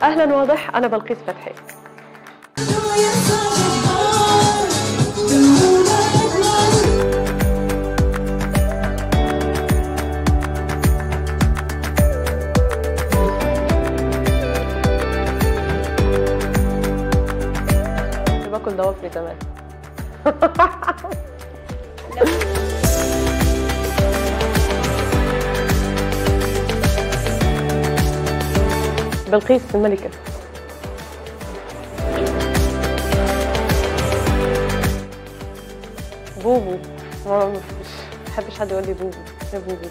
اهلا واضح انا بلقيس فتحي كنت باكل ضوافري زمان بلقيس الملكة بوبو ما ما بحبش حد يقول لي بوبو يا بوبو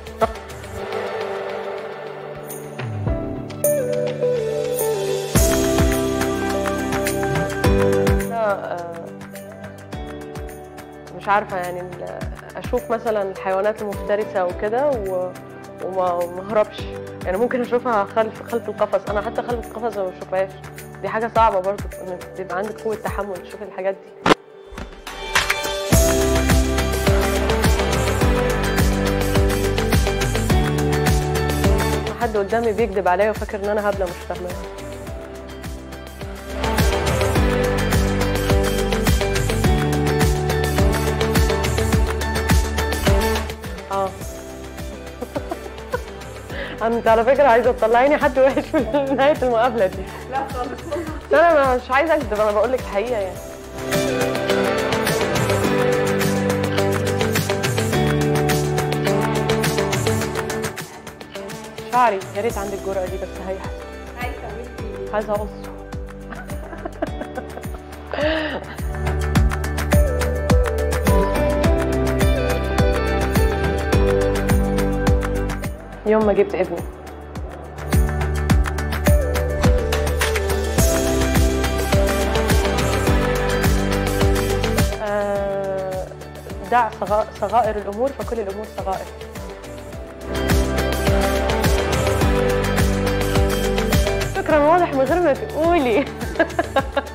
لا، آه، مش عارفة يعني ال- أشوف مثلا الحيوانات المفترسة وكده و- وما وما اهربش يعني ممكن اشوفها خلف خلف القفص انا حتى خلف القفص ما بشوفهاش دي حاجه صعبه برضو انك تبقى عندك قوه تحمل تشوف الحاجات دي حد قدامي بيكذب عليا وفاكر ان انا هبله مش فاهمه اه انت على فكره عايزه تطلعيني حد وحش في نهايه المقابله دي لا خالص انا مش عايزه اكذب انا بقول لك الحقيقه يعني شعري يا ريت عندك الجرأة دي بس هي هاي كملتي عايزه اقصه يوم ما جبت ابني آه، دع صغا- صغائر الامور فكل الامور صغائر شكرا واضح من غير ما تقولي